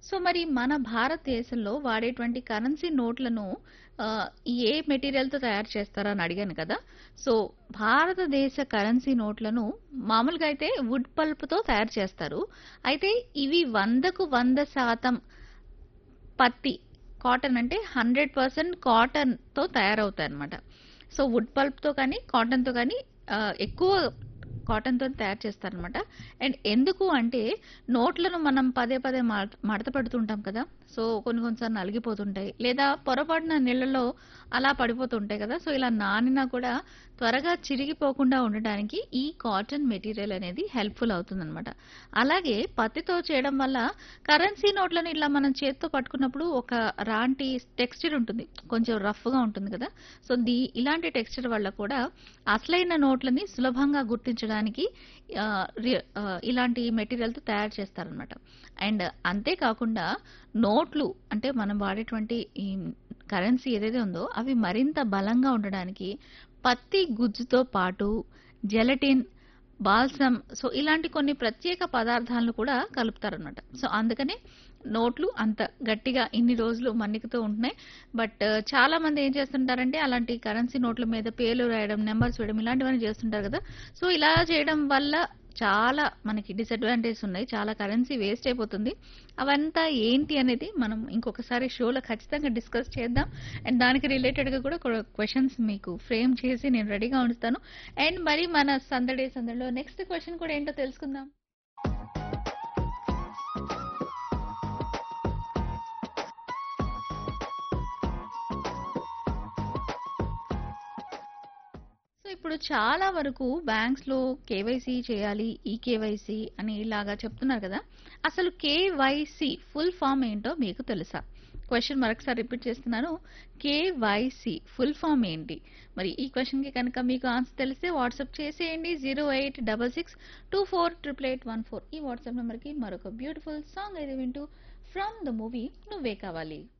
So మరి మన భారతదేశంలో వాడేటువంటి కరెన్సీ నోట్లను ఆహ్, ఏ మెటీరియల్‌తో తయారు చేస్తారో అని అడిగాను కదా! సో భారతదేశ కరెన్సీ నోట్లను మామూలుగా అయితే వుడ్ పల్ప్‌తో తయారు చేస్తారు. అయితే ఇవి 100కు 100% పత్తి కాటన్ అంటే 100% కాటన్‌తో తయారవుతాయన్నమాట. సో వుడ్ పల్ప్‌తో కానీ, కాటన్‌తో కానీ ఆహ్, ఎక్కువ కాటన్‌తోని తయారు చేస్తారనమాట. అండ్ ఎందుకు అంటే నోట్లను మనం పదే పదే మడత మడత పెడుతుంటాం కదా! సో కొన్ని కొన్ని సార్లు నలిగిపోతుంటాయి. లేదా పొరపాటున నీళ్ళలో అలా పడిపోతుంటాయి కదా! సో ఇలా నానినా కూడా త్వరగా చిరిగిపోకుండా ఉండడానికి ఈ కాటన్ మెటీరియల్ అనేది హెల్ప్‌ఫుల్ అవుతుందనమాట. అలాగే పత్తితో చేయడం వల్ల కరెన్సీ నోట్లను ఇలా మనం చేత్తో పట్టుకున్నప్పుడు ఒక రాంటి టెక్స్చర్ ఉంటుంది. కొంచెం రఫ్‌గా ఉంటుంది కదా! సో ది ఇలాంటి టెక్స్చర్ వల్ల కూడా అసలైన నోట్లని సులభంగా గుర్తించడానికి ఆహ్, రి ఆహ్, ఇలాంటి మెటీరియల్‌తో తయారు చేస్తారనమాట. అండ్ అంతే కాకుండా నోట్లు అంటే మనం వాడేటువంటి ఈ కరెన్సీ ఏదైతే ఉందో అవి మరింత బలంగా ఉండడానికి పత్తి గుజ్జుతో పాటు జెలటిన్, బాల్సమ్ సో ఇలాంటి కొన్ని ప్రత్యేక పదార్థాలను కూడా కలుపుతారనమాట. సో అందుకనే నోట్లు అంత గట్టిగా ఇన్ని రోజులు మన్నికతో ఉంటున్నాయి. బట్ చాలా మంది ఏం చేస్తుంటారంటే అలాంటి కరెన్సీ నోట్ల మీద పేర్లు రాయడం, నంబర్స్ వేయడం ఇలాంటివన్నీ చేస్తుంటారు కదా! సో ఇలా చేయడం వల్ల చాలా మనకి డిసడ్వాంటేజెస్ ఉన్నాయి. చాలా కరెన్సీ వేస్ట్ అయిపోతుంది. అవంతా ఏంటి అనేది మనం ఇంకొకసారి షోలో ఖచ్చితంగా డిస్కస్ చేద్దాం. అండ్ దానికి రిలేటెడ్‌గా కూడా కొ క్వెషన్స్ మీకు ఫ్రేమ్ చేసి నేను రెడీగా ఉంచుతాను. అండ్ మరి మన సందడి సందడిలో నెక్స్ట్ క్వెషన్ కూడా ఏంటో తెలుసుకుందాం. సో ఇప్పుడు చాలా వరకు బ్యాంక్స్‌లో కేవైసీ చేయాలి, ఈకేవైసీ అని ఇలాగా చెప్తున్నారు కదా! అసలు కేవైసీ ఫుల్ ఫామ్ ఏంటో మీకు తెలుసా? క్వెషన్ మరొకసారి రిపీట్ చేస్తున్నాను. కేవైసీ ఫుల్ ఫామ్ ఏంటి? మరి ఈ క్వెషన్‌కి కనుక మీకు ఆన్సర్ తెలిస్తే వాట్సాప్ చేసేయండి 08662488814 ఈ వాట్సాప్ నంబర్‌కి మరొక బ్యూటిఫుల్ సాంగ్ అయితే వింటూ ఫ్రమ్ ద మూవీ నువ్వే కావాలి.